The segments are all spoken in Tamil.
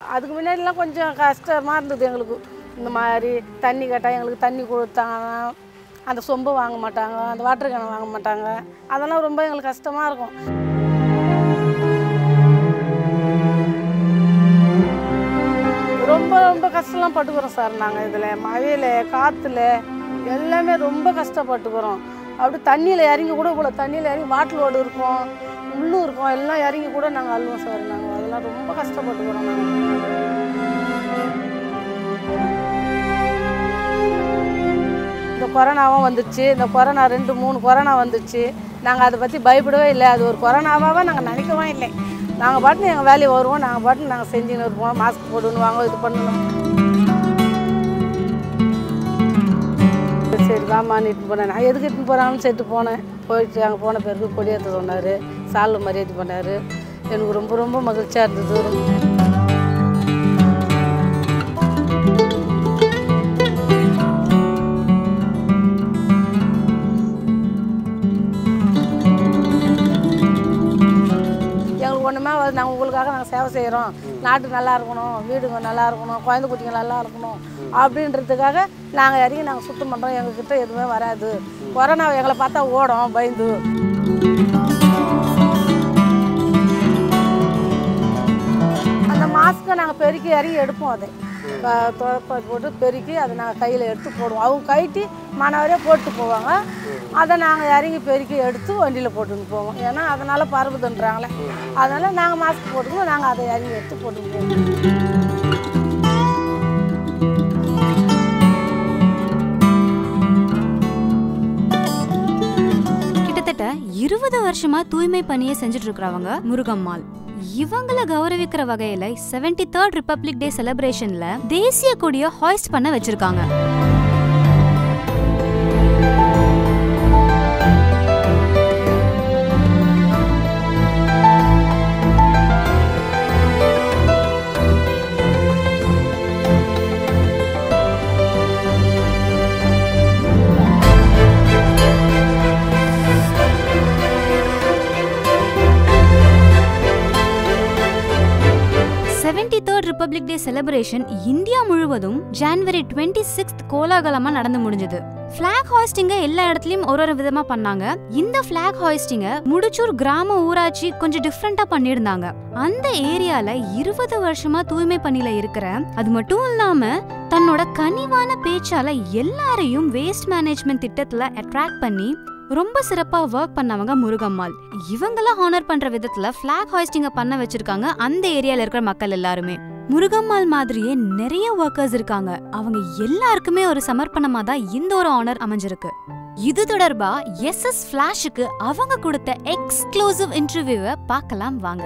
அதுக்கு முன்னாடிலாம் கொஞ்சம் கஷ்டமாக இருந்தது எங்களுக்கு இந்த மாதிரி தண்ணி கேட்டால் எங்களுக்கு தண்ணி கொடுத்தாங்க அந்த சொம்பு வாங்க மாட்டாங்க அந்த வாட்டர் கேனை வாங்க மாட்டாங்க அதெல்லாம் ரொம்ப எங்களுக்கு கஷ்டமாக இருக்கும் ரொம்ப ரொம்ப கஷ்டம்லாம் பட்டுக்கிறோம் சார் நாங்கள் இதில் மழையில் காற்றுல எல்லாமே ரொம்ப கஷ்டப்பட்டுக்கிறோம் அப்படி தண்ணியில் இறங்கி கூட கூட தண்ணியில் இறங்கி வாட்டர் லோடு இருக்கும் உள்ளும் இருக்கும் எல்லாம் இறங்கி கூட நாங்கள் அழுவோம் சார் நாங்கள் அதெல்லாம் ரொம்ப கஷ்டப்பட்டுக்கிறோம் நாங்கள் இந்த கொரோனாவும் வந்துச்சு இந்த கொரோனா ரெண்டு மூணு கொரோனா வந்துச்சு நாங்கள் அதை பற்றி பயப்படவே இல்லை அது ஒரு கொரோனாவாக நாங்கள் நினைக்கவே இல்லை நாங்கள் பாட்டு எங்கள் வேலையை வருவோம் நாங்கள் பாட்டு நாங்கள் செஞ்சுன்னு இருப்போம் மாஸ்க் போட்டுன்னு வாங்க இது பண்ணணும் சரி வாமான்னு இட்டுன்னு போனேன் நான் எதுக்கு இட்டுன்னு போகிறாங்கன்னு சொல்லிட்டு போனேன் போயிட்டு அங்கே போன பிறகு கொடியேற்ற சொன்னார் சால்வு மரியாதை பண்ணார் எனக்கு ரொம்ப ரொம்ப மகிழ்ச்சியாக இருந்தது எங்களுக்கு ஒன்றுமே நாங்கள் உங்களுக்காக நாங்கள் சேவை செய்கிறோம் நாட்டு நல்லா இருக்கணும் வீடுங்க நல்லா இருக்கணும் குழந்தை குட்டிங்க நல்லா இருக்கணும் அப்படின்றதுக்காக நாங்கள் இறங்கி நாங்கள் சுத்தம் பண்ணுறோம் எங்ககிட்ட எதுவுமே வராது கொரோனா எங்களை பார்த்தா ஓடும் பயந்து அந்த மாஸ்க்கை நாங்கள் பெருக்கி இறங்கி எடுப்போம் அதை க- துவைப்ப போட்டு பெருக்கி அதை நாங்கள் கையில் எடுத்து போடுவோம் அவங்க கைட்டி மனவரே போட்டு போவாங்க அதை நாங்கள் இறங்கி பெருக்கி எடுத்து வண்டியில் போட்டுன்னு போவோம் ஏன்னா அதனால் பரவுதுன்றாங்களே அதனால் நாங்கள் மாஸ்க் போட்டுக்கணும் நாங்கள் அதை இறங்கி எடுத்து போட்டுன்னு போவோம் கிட்டத்தட்ட இருபது வருஷமா தூய்மை பணியை செஞ்சுட்டு இருக்கிறவங்க முருகம்மாள் இவங்கள கௌரவிக்கிற வகையில 73rd தேர்ட் ரிப்பப்ளிக் டே செலிப்ரேஷன்ல தேசிய கொடியை ஹாய்ஸ்ட் பண்ண வச்சிருக்காங்க seventy third republic day celebration India முழுவதும் ஜான்வரி டுவெண்ட்டி சிக்ஸ்த் கோலாகலமா நடந்து முடிஞ்சது ஃபிளாக் ஹாய்ஸ்டிங்க எல்லா இடத்துலயும் ஒரு ஒரு விதமா பண்ணாங்க இந்த ஃபிளாக் ஹாய்ஸ்டிங்க முடிச்சூர் கிராம ஊராட்சி கொஞ்சம் டிஃப்ரெண்டா பண்ணியிருந்தாங்க அந்த ஏரியால இருபது வருஷமா தூய்மை பணியில இருக்கிற அது மட்டும் இல்லாம தன்னோட கனிவான பேச்சால எல்லாரையும் வேஸ்ட் மேனேஜ்மெண்ட் திட்டத்துல அட்ராக்ட் பண்ணி ரொம்ப சிறப்பா ஒர்க் பண்ணவங்க முருகம்மாள் இவங்கள ஹானர் பண்ற விதத்துல ஃபிளாக் ஹாய்ஸ்டிங்க பண்ண வச்சிருக்காங்க அந்த ஏரியால இருக்கிற மக்கள் எல்லாருமே முருகம்மாள் மாதிரியே நிறைய ஒர்க்கர்ஸ் இருக்காங்க அவங்க எல்லாருக்குமே ஒரு சமர்ப்பணமா தான் இந்த ஒரு ஆனர் அமைஞ்சிருக்கு இது தொடர்பா எஸ் எஸ் ஃபிளாஷுக்கு அவங்க கொடுத்த எக்ஸ்க்ளூசிவ் இன்டர்வியூவை பார்க்கலாம் வாங்க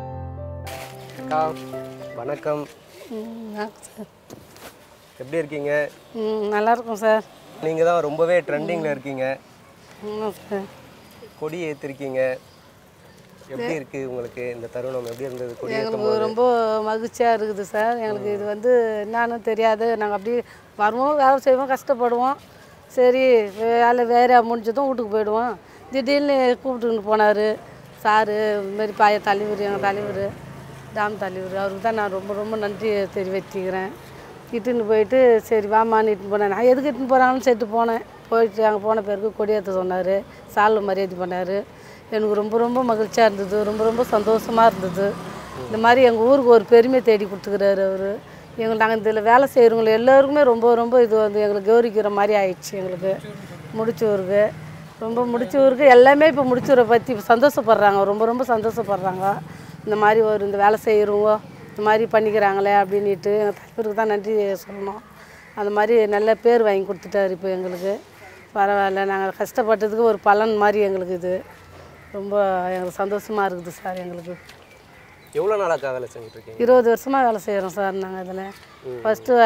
அக்கா வணக்கம் ம், வாங்க சார் எப்படி இருக்கீங்க ம் நல்லா இருக்கும் சார் நீங்கள் தான் ரொம்பவே ட்ரெண்டிங்கில் இருக்கீங்க ஆமாம் சார் கொடி ஏற்றிருக்கீங்க எப்படி இருக்கு உங்களுக்கு இந்த தருணம் எப்படி இருந்தது கொடி ஏற்றும் எங்களுக்கு ரொம்ப மகிழ்ச்சியாக இருக்குது சார் எங்களுக்கு இது வந்து என்னன்னு தெரியாது நாங்கள் அப்படி வருவோம் வேலை செய்வோம் கஷ்டப்படுவோம் சரி வேலை வேற முடிஞ்சதும் வீட்டுக்கு போயிடுவோம் திடீர்னு கூப்பிட்டுக்கிட்டு போனார் சாரு இதுமாரி பாய தலைவர் எங்கள் தலைவர் டாம் தலைவர் அவருக்கு தான் நான் ரொம்ப ரொம்ப நன்றி தெரிவிச்சுக்கிறேன் இட்டுன்னு போயிட்டு சரி வாமான்னு இட்டுன்னு போனேன் நான் எதுக்கு இட்டுன்னு போகிறாங்கன்னு சொல்லிட்டு போனேன் போயிட்டு அங்கே போன பிறகு கொடியேற்ற சொன்னார் சால்வு மரியாதை பண்ணார் எனக்கு ரொம்ப ரொம்ப மகிழ்ச்சியாக இருந்தது ரொம்ப ரொம்ப சந்தோஷமாக இருந்தது இந்த மாதிரி எங்கள் ஊருக்கு ஒரு பெருமை தேடி கொடுத்துக்கிறாரு அவர் எங்கள் நாங்கள் இதில் வேலை செய்கிறவங்க எல்லாருக்குமே ரொம்ப ரொம்ப இது வந்து எங்களுக்கு கௌரிக்கிற மாதிரி ஆயிடுச்சு எங்களுக்கு முடிச்சவருக்கு ரொம்ப முடிச்சவருக்கு எல்லாமே இப்போ முடிச்சவரை பற்றி சந்தோஷப்படுறாங்க ரொம்ப ரொம்ப சந்தோஷப்படுறாங்க இந்த மாதிரி ஒரு இந்த வேலை செய்கிறவங்க இந்த மாதிரி பண்ணிக்கிறாங்களே அப்படின்ட்டு எங்கள் தலைவருக்கு தான் நன்றி சொல்லணும் அந்த மாதிரி நல்ல பேர் வாங்கி கொடுத்துட்டாரு இப்போ எங்களுக்கு பரவாயில்ல நாங்கள் கஷ்டப்பட்டதுக்கு ஒரு பலன் மாதிரி எங்களுக்கு இது ரொம்ப எங்களுக்கு சந்தோஷமாக இருக்குது சார் எங்களுக்கு எவ்வளோ நாளாக்கா வேலை செஞ்சுட்டு இருக்கீங்க இருபது வருஷமாக வேலை செய்கிறோம் சார் நாங்கள் இதில் ஃபஸ்ட்டு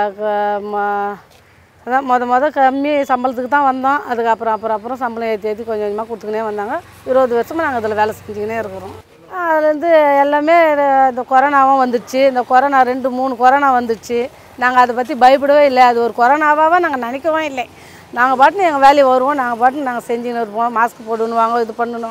அதான் மொத மொத கம்மி சம்பளத்துக்கு தான் வந்தோம் அதுக்கப்புறம் அப்புறம் அப்புறம் சம்பளம் ஏற்றி ஏற்றி கொஞ்சம் கொஞ்சமாக கொடுத்துக்கினே வந்தாங்க இருபது வருஷமாக நாங்கள் இதில் வேலை செஞ்சுக்கினே இருக்கிறோம் அதுலேருந்து எல்லாமே இது- இந்த கொரோனாவும் வந்துச்சு இந்த கொரோனா ரெண்டு மூணு கொரோனா வந்துச்சு நாங்கள் அதை பற்றி பயப்படவே இல்லை அது ஒரு கொரோனாவாக நாங்கள் நினைக்கவே இல்லை நாங்கள் பாட்டுன்னு எங்கள் வேலையை வருவோம் நாங்கள் பாட்டுன்னு நாங்கள் செஞ்சுன்னு இருப்போம் மாஸ்க் போடணும் வாங்க இது பண்ணணும்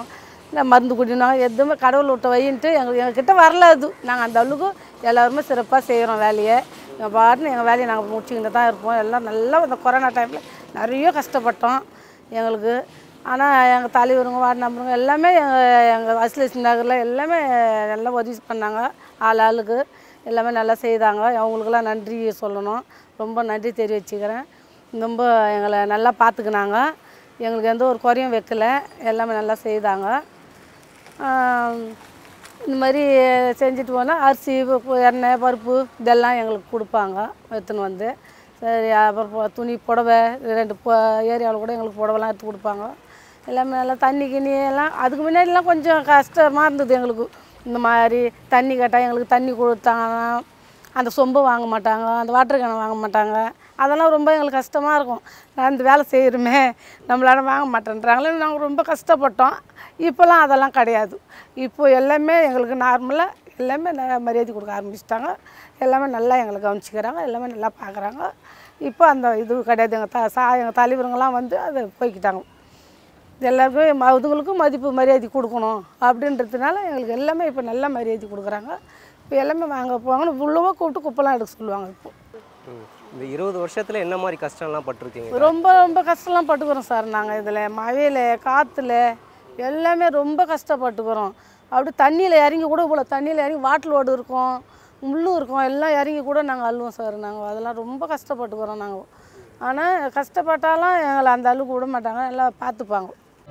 இல்லை மருந்து குடினாங்க எதுவுமே கடவுள் விட்ட வைன்ட்டு எங்களுக்கு எங்ககிட்ட வரல அது நாங்கள் அந்த அளவுக்கு எல்லாருமே சிறப்பாக செய்கிறோம் வேலையை எங்கள் பாட்டுன்னு எங்கள் வேலையை நாங்கள் முடிச்சுக்கிட்டு தான் இருப்போம் எல்லாம் நல்லா இந்த கொரோனா டைமில் நிறைய கஷ்டப்பட்டோம் எங்களுக்கு ஆனால் எங்கள் தலைவருங்க வார்டு நம்பருங்க எல்லாமே எங்கள் எங்கள் அசிலேஷன் நகரில் எல்லாமே நல்லா உதவி பண்ணாங்க ஆள் ஆளுக்கு எல்லாமே நல்லா செய்தாங்க அவங்களுக்கெல்லாம் நன்றி சொல்லணும் ரொம்ப நன்றி தெரிவிச்சுக்கிறேன் ரொம்ப எங்களை நல்லா பார்த்துக்கினாங்க எங்களுக்கு எந்த ஒரு குறையும் வைக்கல எல்லாமே நல்லா செய்தாங்க ஆம், இந்த மாதிரி செஞ்சுட்டு போனால் அரிசி பருப்பு, எண்ணெய் பருப்பு இதெல்லாம் எங்களுக்கு கொடுப்பாங்க எடுத்துன்னு வந்து சரி அப்புறம் பொ- துணி புடவை ரெண்டு பொ ஏரியாவில் கூட எங்களுக்கு புடவைலாம் எடுத்து கொடுப்பாங்க எல்லாமே நல்லா தண்ணி கிண்ணி எல்லாம் அதுக்கு முன்னாடிலாம் கொஞ்சம் கஷ்டமாக இருந்தது எங்களுக்கு இந்த மாதிரி தண்ணி கேட்டால் எங்களுக்கு தண்ணி கொடுத்தாங்கன்னா அந்த சொம்பு வாங்க மாட்டாங்க அந்த வாட்டர் கேனை வாங்க மாட்டாங்க அதெல்லாம் ரொம்ப எங்களுக்கு கஷ்டமாக இருக்கும் நான் இந்த வேலை செய்கிறோமே நம்மளால வாங்க மாட்டேன்றாங்களே நாங்கள் ரொம்ப கஷ்டப்பட்டோம் இப்போல்லாம் அதெல்லாம் கிடையாது இப்போ எல்லாமே எங்களுக்கு நார்மலாக எல்லாமே நல்ல மரியாதை கொடுக்க ஆரம்பிச்சிட்டாங்க எல்லாமே நல்லா எங்களை கவனிச்சிக்கிறாங்க எல்லாமே நல்லா பார்க்குறாங்க இப்போ அந்த இது கிடையாது எங்கள் த சா எங்கள் தலைவருங்கெல்லாம் வந்து அதை போய்க்கிட்டாங்க எல்லாருக்கும் ம- அதுங்களுக்கும் மதிப்பு மரியாதை கொடுக்கணும் அப்படின்றதுனால எங்களுக்கு எல்லாமே இப்போ நல்ல மரியாதை கொடுக்குறாங்க இப்போ எல்லாமே வாங்க போவாங்கன்னு ஃபுல்லாக கூப்பிட்டு குப்பைலாம் எடுக்க சொல்லுவாங்க இப்போ ம். இந்த இருபது வருஷத்தில் என்ன மாதிரி கஷ்டம்லாம் பட்டிருக்கீங்க ரொம்ப ரொம்ப கஷ்டம்லாம் பட்டுக்கிறோம் சார் நாங்கள் இதில் மழையில் காற்றுல எல்லாமே ரொம்ப கஷ்டப்பட்டுக்கிறோம் அப்படி தண்ணியில் இறங்கி கூட இவ்வளோ தண்ணியில் இறங்கி வாட்டில் ஓடு இருக்கும் முள்ளும் இருக்கும் எல்லாம் இறங்கி கூட நாங்கள் அழுவோம் சார் நாங்கள் அதெல்லாம் ரொம்ப கஷ்டப்பட்டுக்கிறோம் நாங்கள் ஆனால் கஷ்டப்பட்டாலும் எங்களை அந்த அளவுக்கு விட மாட்டாங்க எல்லாம் பார்த்துப்பாங்க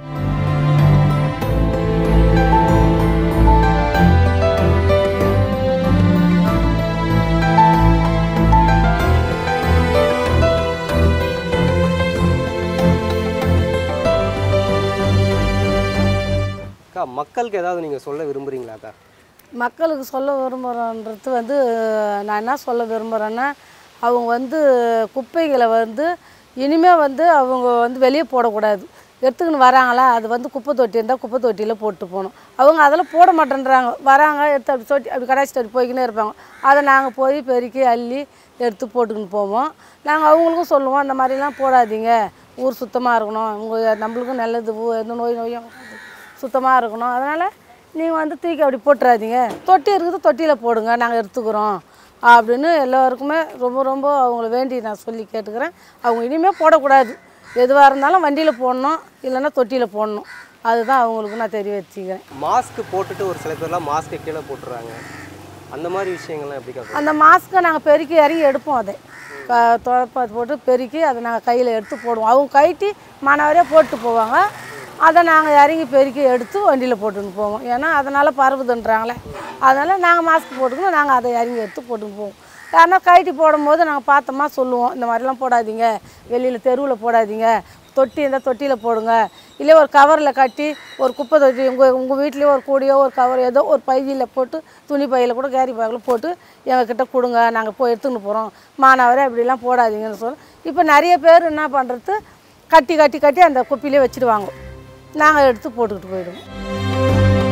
அக்கா மக்களுக்கு ஏதாவது நீங்கள் சொல்ல விரும்புகிறீங்களாக்கா மக்களுக்கு சொல்ல விரும்புகிறன்றது வந்து நான் என்ன சொல்ல விரும்புகிறேன்னா அவங்க வந்து குப்பைகளை வந்து இனிமேல் வந்து அவங்க வந்து வெளியே போடக்கூடாது எடுத்துக்கின்னு வராங்களா அது வந்து குப்பை தொட்டி இருந்தால் குப்பை தொட்டியில் போட்டு போகணும் அவங்க அதெல்லாம் போட மாட்டேன்றாங்க வராங்க எடுத்து அப்படி சொட்டி அப்படி கடாச்சிட்டு அப்படி போய்க்கினே இருப்பாங்க அதை நாங்கள் போய் பெருக்கி அள்ளி எடுத்து போட்டுக்கின்னு போவோம் நாங்கள் அவங்களுக்கும் சொல்லுவோம் அந்த மாதிரிலாம் போடாதீங்க ஊர் சுத்தமாக இருக்கணும் உங்கள் நம்மளுக்கும் நல்லது ஊ- எந்த நோய் நோயும் சுத்தமாக இருக்கணும் அதனால் நீங்கள் வந்து தூக்கி அப்படி போட்டுறாதீங்க தொட்டி இருக்குது தொட்டியில் போடுங்க நாங்கள் எடுத்துக்கிறோம் அப்படின்னு எல்லாருக்குமே ரொம்ப ரொம்ப அவங்கள வேண்டி நான் சொல்லி கேட்டுக்கிறேன் அவங்க இனிமேல் போடக்கூடாது எதுவாக இருந்தாலும் வண்டியில் போடணும் இல்லைன்னா தொட்டியில் போடணும் அதுதான் அவங்களுக்கு நான் தெரிய வச்சுக்கிறேன் மாஸ்க் போட்டுட்டு ஒரு சில பேர்லாம் மாஸ்க்கை கீழே போட்டுறாங்க அந்த மாதிரி விஷயங்கள்லாம் எப்படி காக்கும் அந்த மாஸ்க்கை நாங்கள் பெருக்கி இறங்கி எடுப்போம் அதை க- துடைப்ப போட்டு பெருக்கி அதை நாங்கள் கையில் எடுத்து போடுவோம் அவங்க கைட்டி மாணவரே போட்டு போவாங்க அதை நாங்கள் இறங்கி பெருக்கி எடுத்து வண்டியில் போட்டுன்னு போவோம் ஏன்னா அதனால் பரவுதுன்றாங்களே அதனால் நாங்கள் மாஸ்க் போட்டுக்கணும் நாங்கள் அதை இறங்கி எடுத்து போட்டுன்னு போவோம் யாருன்னா கைட்டி போடும்போது நாங்கள் பார்த்தோமா சொல்லுவோம் இந்த மாதிரிலாம் போடாதீங்க வெளியில் தெருவில் போடாதீங்க தொட்டி இருந்தால் தொட்டியில் போடுங்க இல்லை ஒரு கவரில் கட்டி ஒரு குப்பை தொட்டி உங்கள் உங்கள் வீட்லேயே ஒரு கூடையோ ஒரு கவர் ஏதோ ஒரு பையில் போட்டு துணி பையில் கூட கேரி பேக்கில் போட்டு எங்ககிட்ட கொடுங்க நாங்கள் போய் எடுத்துன்னு போகிறோம் மாணவரே அப்படிலாம் போடாதீங்கன்னு சொல்ல இப்போ நிறைய பேர் என்ன பண்ணுறது கட்டி கட்டி கட்டி அந்த குப்பையிலே வச்சுடுவாங்க நாங்கள் எடுத்து போட்டுக்கிட்டு போயிடுவோம்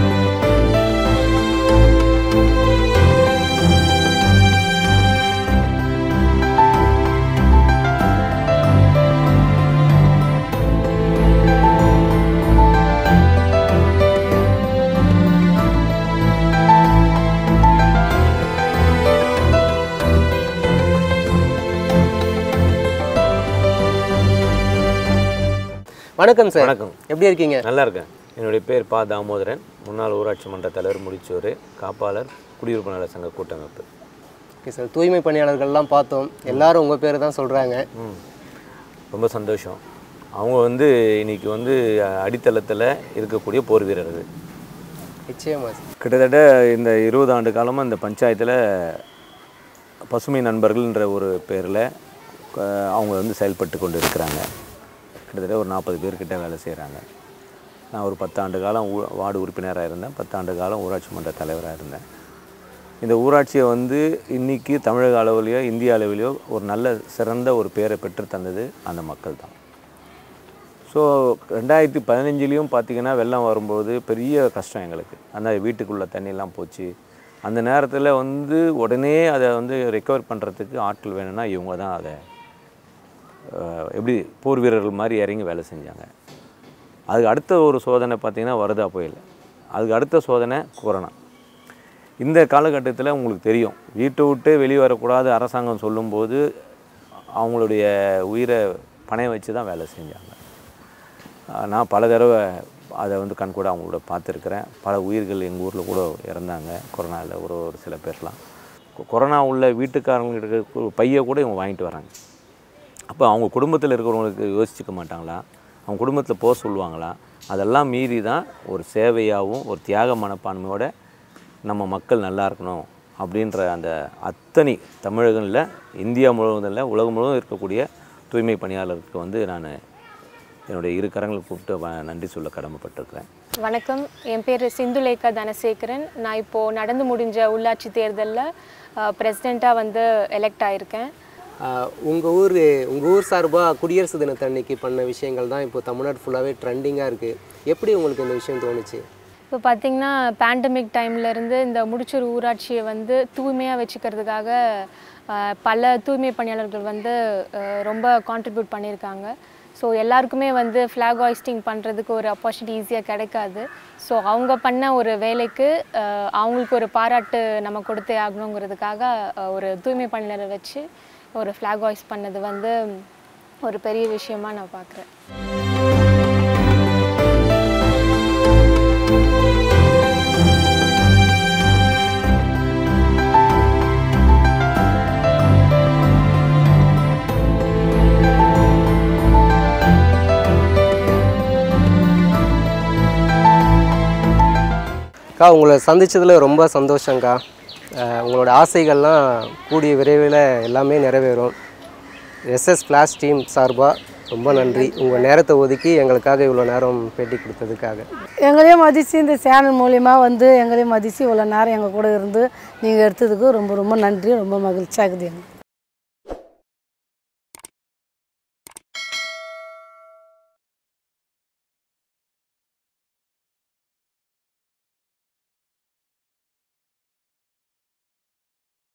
வணக்கம் சார் வணக்கம். எப்படி இருக்கீங்க நல்லா இருக்கேன் என்னுடைய பேர் பா தாமோதரன் முன்னாள் ஊராட்சி மன்ற தலைவர் முடிச்சோர் காப்பாளர் குடியுறுப்பு நல சங்க கூட்டமைப்பு ஓகே சார் தூய்மை பணியாளர்கள்லாம் பார்த்தோம் எல்லாரும் உங்கள் பேர் தான் சொல்கிறாங்க ம் ரொம்ப சந்தோஷம் அவங்க வந்து இன்னைக்கு வந்து அடித்தளத்தில் இருக்கக்கூடிய போர் வீரர்கள் நிச்சயமா சார் கிட்டத்தட்ட இந்த இருபது ஆண்டு காலமாக இந்த பஞ்சாயத்தில் பசுமை நண்பர்கள்ன்ற ஒரு பேரில் அவங்க வந்து செயல்பட்டு கொண்டு இருக்கிறாங்க கிட்டத்தட்ட ஒரு நாற்பது பேர்கிட்ட வேலை செய்கிறாங்க நான் ஒரு பத்தாண்டு காலம் ஊ வார்டு உறுப்பினராக இருந்தேன் பத்தாண்டு காலம் ஊராட்சி மன்ற தலைவராக இருந்தேன் இந்த ஊராட்சியை வந்து இன்றைக்கி தமிழக அளவுலையோ இந்திய அளவிலையோ ஒரு நல்ல சிறந்த ஒரு பேரை பெற்று தந்தது அந்த மக்கள் தான் ஸோ ரெண்டாயிரத்தி பதினஞ்சுலேயும் பார்த்தீங்கன்னா வெள்ளம் வரும்போது பெரிய கஷ்டம் எங்களுக்கு அந்த வீட்டுக்குள்ளே தண்ணியெல்லாம் போச்சு அந்த நேரத்தில் வந்து உடனே அதை வந்து ரெக்கவர் பண்ணுறதுக்கு ஆட்கள் வேணும்னா இவங்க தான் அதை அஹ், எப்படி போர் வீரர்கள் மாதிரி இறங்கி வேலை செஞ்சாங்க அதுக்கு அடுத்த ஒரு சோதனை பார்த்திங்கன்னா வருதா புயல் அதுக்கு அடுத்த சோதனை கொரோனா இந்த காலகட்டத்தில் உங்களுக்கு தெரியும் வீட்டை விட்டு வெளியே வரக்கூடாது அரசாங்கம் சொல்லும்போது அவங்களுடைய உயிரை பணைய வச்சு தான் வேலை செஞ்சாங்க ஆஹ் நான் பல தடவை அதை வந்து கண்கூட அவங்களோட பார்த்துருக்குறேன் பல உயிர்கள் எங்கள் ஊரில் கூட இறந்தாங்க கொரோனாவில் ஒரு ஒரு சில பேர்லாம் கொ- கொரோனா உள்ள வீட்டுக்காரங்களுக்கு ஒரு பையை கூட இவங்க வாங்கிட்டு வராங்க அப்போ அவங்க குடும்பத்தில் இருக்கிறவங்களுக்கு யோசிச்சுக்க மாட்டாங்களா அவங்க குடும்பத்தில் போக சொல்லுவாங்களா அதெல்லாம் மீறி தான் ஒரு சேவையாகவும் ஒரு தியாக மனப்பான்மையோட நம்ம மக்கள் நல்லா இருக்கணும் அப்படின்ற அந்த அத்தனை தமிழகங்களில் இந்தியா முழுவதும் இல்லை உலகம் முழுவதும் இருக்கக்கூடிய தூய்மை பணியாளருக்கு வந்து நான் என்னுடைய இரு கரங்களை கூப்பிட்டு வ- நன்றி சொல்ல கடமைப்பட்டிருக்கிறேன் வணக்கம் என் பேர் சிந்துலேகா தனசேகரன் நான் இப்போது நடந்து முடிஞ்ச உள்ளாட்சி தேர்தலில் பிரசிடெண்ட்டாக வந்து எலெக்ட் ஆயிருக்கேன் உங்கள் ஊர் உங்கள் ஊர் சார்பாக குடியரசு தினத்தன்னைக்கு பண்ண விஷயங்கள் தான் இப்போ தமிழ்நாடு ஃபுல்லாகவே ட்ரெண்டிங்காக இருக்குது எப்படி உங்களுக்கு இந்த விஷயம் தோணுச்சு இப்போ பார்த்தீங்கன்னா பேண்டமிக் டைம்லேருந்து இந்த முடிச்சூர் ஊராட்சியை வந்து தூய்மையாக வச்சுக்கிறதுக்காக அஹ், பல தூய்மை பணியாளர்கள் வந்து அஹ், ரொம்ப கான்ட்ரிபியூட் பண்ணியிருக்காங்க ஸோ எல்லாருக்குமே வந்து ஃப்ளாக் ஹாய்ஸ்டிங் பண்ணுறதுக்கு ஒரு ஆப்பர்ச்சுனிட்டி ஈஸியாக கிடைக்காது ஸோ அவங்க பண்ண ஒரு வேலைக்கு அஹ், அவங்களுக்கு ஒரு பாராட்டு நம்ம கொடுத்தே ஆகணுங்கிறதுக்காக அஹ், ஒரு தூய்மை பணியாளரை வச்சு ஒரு ஃப்ளாக் ஹாய்ஸ் பண்ணது வந்து ஒரு பெரிய விஷயமா நான் பார்க்குறேன் அக்கா உங்களை சந்திச்சதில் ரொம்ப சந்தோஷங்க்கா அஹ் உங்களோட ஆசைகள்லாம் கூடிய விரைவில் எல்லாமே நிறைவேறும் எஸ்எஸ் ஃப்ளாஷ் டீம் சார்பாக ரொம்ப நன்றி உங்கள் நேரத்தை ஒதுக்கி எங்களுக்காக இவ்வளோ நேரம் பேட்டி கொடுத்ததுக்காக எங்களையும் மதித்து இந்த சேனல் மூலிமா வந்து எங்களையும் மதித்து இவ்வளோ நேரம் எங்கள் கூட இருந்து நீங்கள் எடுத்ததுக்கு ரொம்ப ரொம்ப நன்றி ரொம்ப மகிழ்ச்சியாகுது எங்களுக்கு